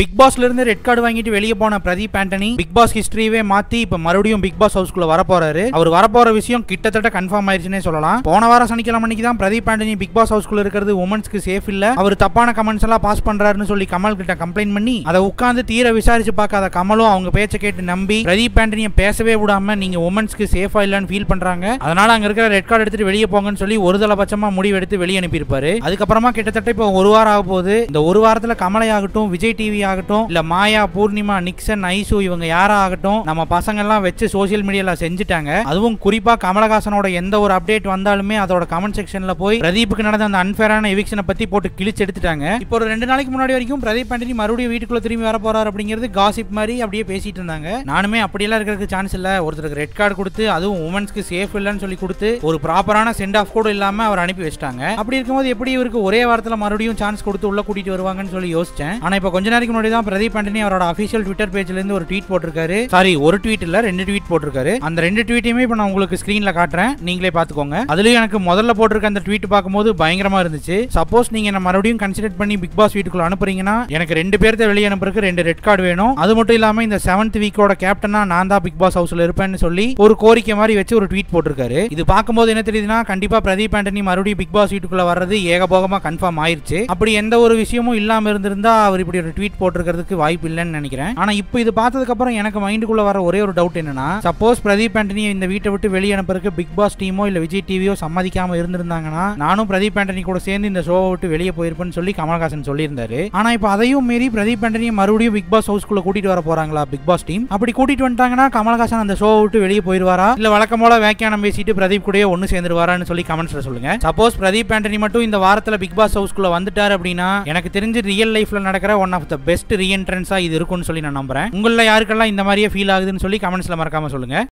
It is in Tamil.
பிக் பாஸ்ல இருந்து ரெட் கார்டு வாங்கிட்டு வெளியே போன பிரதீப் ஆண்டனி பிக் பாஸ் ஹிஸ்டரியவே மாத்தி இப்ப மறுபடியும் பிக் பாஸ் ஹவுஸ்க்குள்ள வரப்போறாரு அவர் வரப்போற விஷயம் கிட்டத்தட்ட கன்ஃபார்ம் ஆயிருச்சுனே சொல்லலாம் போன வாரம் சனிக்கிழமை அன்னைக்கு தான் பிரதீப் ஆண்டனி பிக் பாஸ் ஹவுஸ்க்குள்ள இருக்கிறது உமன்ஸ்க்கு சேஃப் இல்ல அவர் தப்பான கமெண்ட்ஸ் எல்லாம் பாஸ் பண்றாருன்னு சொல்லி கமல் கிட்ட கம்ப்ளைண்ட் பண்ணி அதை உட்கார்ந்து தீர விசாரிச்சு பார்க்காத கமலும் அவங்க பேச்ச கேட்டு நம்பி பிரதீப் ஆண்டனியை பேசவே விடாம நீங்க உமன்ஸ்க்கு சேஃபா இல்லன்னு ஃபீல் பண்றாங்க அதனால அங்க இருக்கிற ரெட் கார்டு எடுத்துட்டு வெளியே போங்கன்னு சொல்லி ஒரு தலபட்சமா முடிவு எடுத்து வெளியே அனுப்பியிருப்பாரு அதுக்கப்புறமா கிட்டத்தட்ட இப்போ ஒரு வாரம் ஆக போகுது இந்த ஒரு வாரத்துல கமலை ஆகட்டும் விஜய் டிவி ஆகட்டும் இல்ல மாயா பூர்ணிமா நிக்சன் ஐசு இவங்க யாரா ஆகட்டும் நம்ம பசங்க எல்லாம் வச்சு சோசியல் மீடியால செஞ்சுட்டாங்க அதுவும் குறிப்பா கமலஹாசனோட எந்த ஒரு அப்டேட் வந்தாலுமே அதோட கமெண்ட் செக்ஷன்ல போய் பிரதீப்புக்கு நடந்த அந்த அன்பேரான எவிக்ஷனை பத்தி போட்டு கிழிச்சு எடுத்துட்டாங்க இப்போ ஒரு ரெண்டு நாளைக்கு முன்னாடி வரைக்கும் பிரதீப் ஆண்டனி மறுபடியும் வீட்டுக்குள்ள திரும்பி வர போறாரு அப்படிங்கிறது காசிப் மாதிரி அப்படியே பேசிட்டு இருந்தாங்க நானுமே அப்படியெல்லாம் இருக்கிறதுக்கு சான்ஸ் இல்ல ஒருத்தருக்கு ரெட் கார்டு கொடுத்து அதுவும் உமன்ஸ்க்கு சேஃப் இல்லைன்னு சொல்லி கொடுத்து ஒரு ப்ராப்பரான சென்ட் ஆஃப் கூட இல்லாம அவர் அனுப்பி வச்சிட்டாங்க அப்படி இருக்கும்போது எப்படி இவருக்கு ஒரே வாரத்துல மறுபடியும் சான்ஸ் கொடுத்து உள்ள கூட்டிட்டு வருவாங்கன்னு சொல்லி யோசிச்சேன் ஆனா இப்போ கொஞ்ச நாளைக்கு முன்னாடி தான் பிரதீப் ஆண்டனி அவரோட அபிஷியல் ட்விட்டர் பேஜ்ல இருந்து ஒரு ட்வீட் போட்டிருக்காரு சாரி ஒரு ட்வீட் இல்ல ரெண்டு ட்வீட் போட்டிருக்காரு அந்த ரெண்டு ட்வீட்டையுமே இப்போ நான் உங்களுக்கு ஸ்கிரீன்ல காட்டுறேன் நீங்களே பாத்துக்கோங்க அதுலயும் எனக்கு முதல்ல போட்டிருக்க அந்த ட்வீட் பார்க்கும்போது பயங்கரமா இருந்துச்சு சப்போஸ் நீங்க என்ன மறுபடியும் கன்சிடர் பண்ணி பிக் பாஸ் வீட்டுக்குள்ள அனுப்புறீங்கன்னா எனக்கு ரெண்டு பேர்த்த வெளியே அனுப்புறதுக்கு ரெண்டு ரெட் கார்டு வேணும் அது மட்டும் இல்லாம இந்த செவன்த் வீக்கோட கேப்டனா நான் தான் பிக் பாஸ் ஹவுஸ்ல இருப்பேன்னு சொல்லி ஒரு கோரிக்கை மாதிரி வச்சு ஒரு ட்வீட் போட்டிருக்காரு இது பார்க்கும்போது என்ன தெரியுதுன்னா கண்டிப்பா பிரதீப் ஆண்டனி மறுபடியும் பிக் பாஸ் வீட்டுக்குள்ள வர்றது ஏகபோகமா கன்ஃபார்ம் ஆயிருச்சு அப்படி எந்த ஒரு விஷயமும் இல்லாம இருந்திருந்தா அவர் இப்படி ஒரு ட்வீட் போட்டிருக்கிறதுக்கு வாய்ப்பு இல்லைன்னு நினைக்கிறேன் ஆனா இப்போ இது பார்த்ததுக்கு அப்புறம் எனக்கு மைண்டுக்குள்ள வர ஒரே ஒரு டவுட் என்னன்னா சப்போஸ் பிரதீப் ஆண்டனி இந்த வீட்டை விட்டு வெளியே அனுப்புறதுக்கு பிக் பாஸ் டீமோ இல்ல விஜய் டிவியோ சம்மதிக்காம இருந்திருந்தாங்கன்னா நானும் பிரதீப் ஆண்டனி கூட சேர்ந்து இந்த ஷோவை விட்டு வெளியே போயிருப்பேன்னு சொல்லி கமல்ஹாசன் சொல்லியிருந்தாரு ஆனா இப்போ அதையும் மீறி பிரதீப் ஆண்டனியை மறுபடியும் பிக் பாஸ் ஹவுஸ்க்குள்ள கூட்டிட்டு வர போறாங்களா பிக் பாஸ் டீம் அப்படி கூட்டிட்டு வந்துட்டாங்கன்னா கமல்ஹாசன் அந்த ஷோவை விட்டு வெளியே போயிருவாரா இல்ல வழக்கம் போல வியாக்கியானம் பேசிட்டு பிரதீப் கூடயே ஒன்னு சேர்ந்துருவாரான்னு சொல்லி கமெண்ட்ஸ்ல சொல்லுங்க சப்போஸ் பிரதீப் ஆண்டனி மட்டும் இந்த வாரத்துல பிக் பாஸ் ஹவுஸ்க்குள்ள வந்துட்டாரு அப்படின்னா எனக்கு தெரிஞ்சு ரியல் லைஃப்ல நடக்கிற ஒன் ஆஃப் த பெஸ்ட் ரீஎன்ட்ரன்ஸா இது இருக்கும்னு சொல்லி நான் நம்புறேன் உங்கள யாருக்கெல்லாம் இந்த மாதிரியே ஃபீல் ஆகுதுன்னு சொல்லி கமெண்ட்ஸ்ல மறக்காம சொல்லுங்க